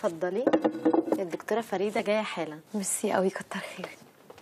اتفضلي الدكتوره فريده جايه حالا ميرسي قوي كتر خيرك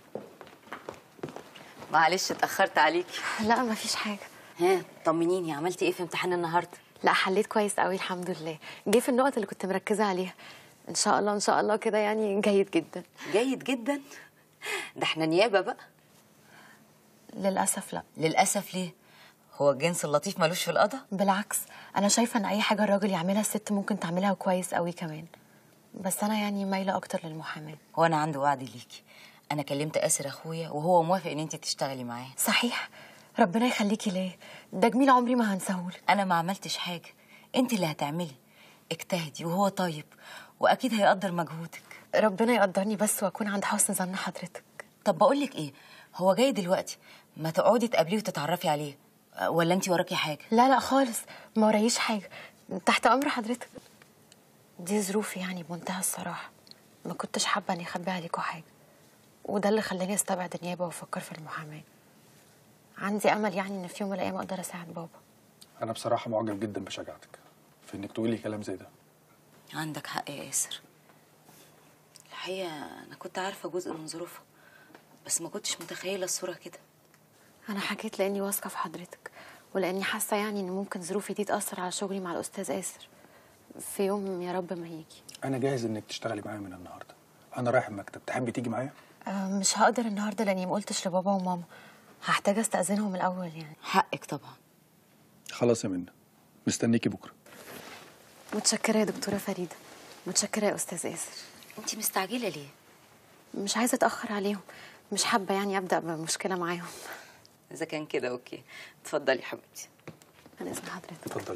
معلش اتاخرت عليكي لا ما فيش حاجه ها طمنيني عملتي ايه في امتحان النهارده لا حليت كويس قوي الحمد لله جه في النقط اللي كنت مركزه عليها ان شاء الله ان شاء الله كده يعني جيد جدا جيد جدا ده احنا نيابه بقى للاسف لا للاسف ليه هو الجنس اللطيف ملوش في القضاء بالعكس انا شايفه ان اي حاجه الراجل يعملها الست ممكن تعملها كويس قوي كمان بس انا يعني مايله اكتر للمحاماه هو انا عندي وعد ليكي انا كلمت اسر اخويا وهو موافق ان انت تشتغلي معاه صحيح ربنا يخليكي ليه ده جميل عمري ما هنساهولك انا ما عملتش حاجه انت اللي هتعملي اجتهدي وهو طيب واكيد هيقدر مجهودك ربنا يقدرني بس واكون عند حسن ظن حضرتك طب بقول لك ايه هو جاي دلوقتي ما تقعدي تقابليه وتتعرفي عليه أه، ولا انت وراكي حاجه لا لا خالص ما ورايش حاجه تحت امر حضرتك دي ظروفي يعني بمنتهى الصراحه ما كنتش حابه اني اخبي عليكم حاجه وده اللي خلاني استبعد النيابه وافكر في المحاماه عندي امل يعني ان في يوم من الايام اقدر اساعد بابا انا بصراحه معجب جدا بشجاعتك في انك تقولي كلام زي ده عندك حق يا ياسر الحقيقه انا كنت عارفه جزء من ظروفها بس ما كنتش متخيله الصوره كده انا حكيت لاني واثقه في حضرتك ولاني حاسه يعني ان ممكن ظروفي دي تاثر على شغلي مع الاستاذ ياسر في يوم يا رب ما يجي انا جاهز انك تشتغلي معايا من النهارده انا رايح المكتب تحبي تيجي معايا أه مش هقدر النهارده لاني ما قلتش لبابا وماما هحتاج استاذنهم الاول يعني حقك طبعا خلاص يا منى مستنيكي بكره متشكره يا دكتوره فريده متشكره يا استاذ ياسر انت مستعجله ليه مش عايزه اتاخر عليهم مش حابه يعني ابدا بمشكله معاهم اذا كان كده اوكي اتفضلي حبيبتي انا اذن حضرتك اتفضلي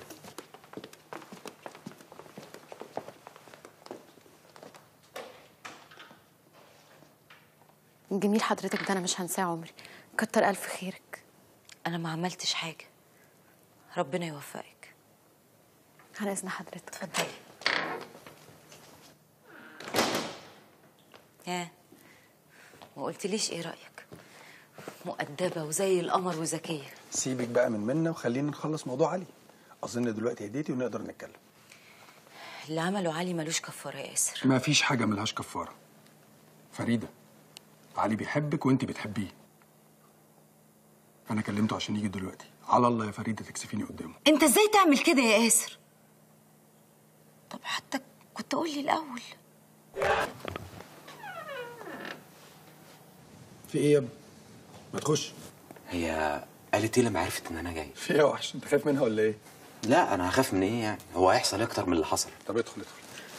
جميل حضرتك ده انا مش هنساه عمري كتر الف خيرك انا ما عملتش حاجه ربنا يوفقك على اذن حضرتك اتفضلي ها ما قلتليش ايه رايك مؤدبه وزي القمر وذكيه سيبك بقى من منى وخلينا نخلص موضوع علي اظن دلوقتي هديتي ونقدر نتكلم اللي عمله علي ملوش كفاره يا ياسر ما فيش حاجه ملهاش كفاره فريده علي بيحبك وانت بتحبيه انا كلمته عشان يجي دلوقتي على الله يا فريده تكسفيني قدامه انت ازاي تعمل كده يا ياسر طب حتى كنت قول لي الاول في ايه يا ابني ما تخش هي قالت ايه لما عرفت ان انا جاي في ايه يا وحش انت خايف منها ولا ايه لا انا هخاف من ايه يعني هو هيحصل إيه اكتر من اللي حصل طب ادخل ادخل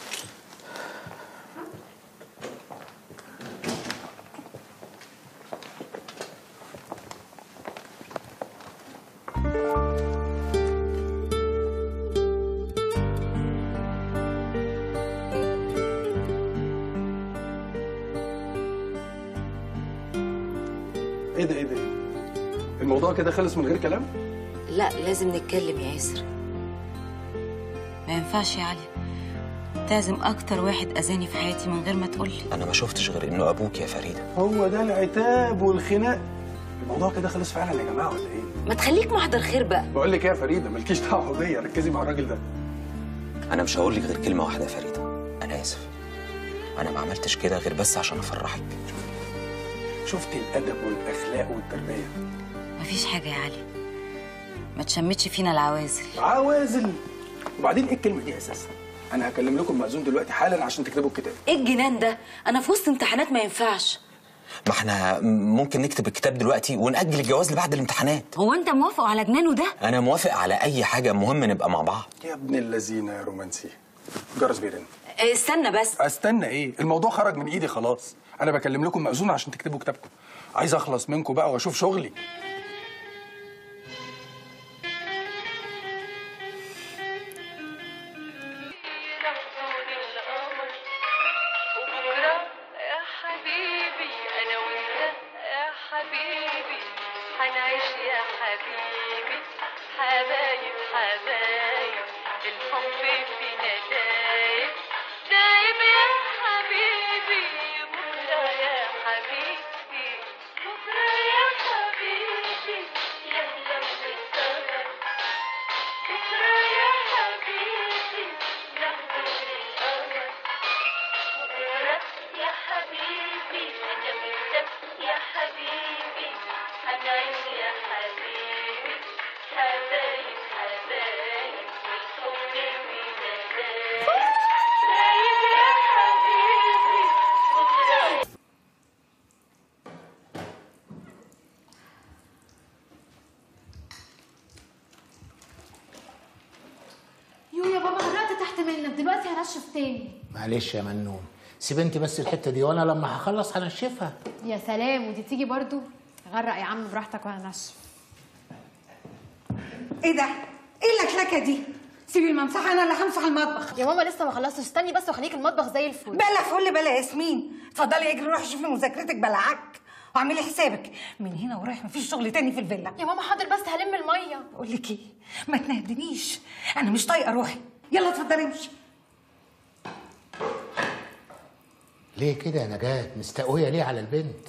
ايه ده ايه ده إيه؟ الموضوع كده خلص من غير كلام لا لازم نتكلم يا ياسر ما ينفعش يا علي تعزم اكتر واحد اذاني في حياتي من غير ما تقول لي انا ما شفتش غير انه ابوك يا فريده هو ده العتاب والخناق الموضوع كده خلص فعلا يا جماعه ولا ايه ما تخليك محضر خير بقى بقول لك ايه يا فريده مالكيش دعوه بيا ركزي مع الراجل ده انا مش هقول لك غير كلمه واحده يا فريده انا اسف انا ما عملتش كده غير بس عشان افرحك شفت الادب والاخلاق والتربيه مفيش حاجه يا علي ما تشمتش فينا العوازل عوازل وبعدين ايه الكلمه دي اساسا انا هكلم لكم مأذون دلوقتي حالا عشان تكتبوا الكتاب ايه الجنان ده انا في وسط امتحانات ما ينفعش ما احنا ممكن نكتب الكتاب دلوقتي ونأجل الجواز لبعد الامتحانات هو انت موافق على جنانه ده انا موافق على اي حاجه المهم نبقى مع بعض يا ابن اللذينه يا رومانسي جرس بيرن إيه، استنى بس استنى ايه الموضوع خرج من ايدي خلاص انا بكلم لكم مأذون عشان تكتبوا كتابكم عايز اخلص منكم بقى واشوف شغلي وبكرة يا حبيبي أنا وأنت يا حبيبي حنعيش يا حبيبي حبايب حبايب الحب فينا دايب دايب يا حبيبي بكرة يا حبيبي بكرة يا حبيبي يحلم بالسهر بكرة يا حبيبي نحضر القمر ريحت منك دلوقتي هنشف تاني معلش يا منون سيب انت بس الحته دي وانا لما هخلص هنشفها يا سلام ودي تيجي برضو غرق يا عم براحتك وانا نشف ايه ده؟ ايه اللكلكه دي؟ سيبي الممسحه انا اللي همسح المطبخ يا ماما لسه ما خلصتش استني بس واخليك المطبخ زي الفل بلا فل بلا ياسمين اتفضلي اجري روحي شوفي مذاكرتك بلا عك واعملي حسابك من هنا ورايح مفيش شغل تاني في الفيلا يا ماما حاضر بس هلم الميه اقول لك ايه ما تنهدنيش انا مش طايقه روحي يلا اتفضلي امشي ليه كده يا نجاة مستقويه ليه على البنت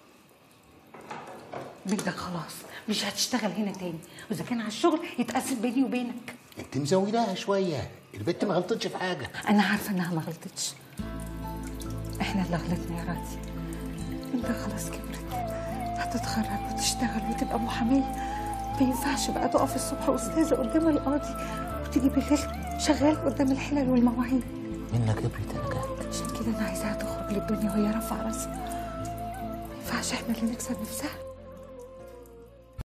بنتك خلاص مش هتشتغل هنا تاني واذا كان على الشغل يتقسم بيني وبينك انت مزوداها شويه البنت ما غلطتش في حاجه انا عارفه انها ما غلطتش احنا اللي غلطنا يا راضي انت خلاص كبرت هتتخرج وتشتغل وتبقى محاميه ما ينفعش بقى تقف الصبح استاذه قدام القاضي وتيجي بالليل شغال قدام الحلل والمواعيد منك كبرت يا نجاة عشان كده انا عايزاها تخرج للدنيا وهي رافعه راسها ما ينفعش احنا اللي نكسب نفسها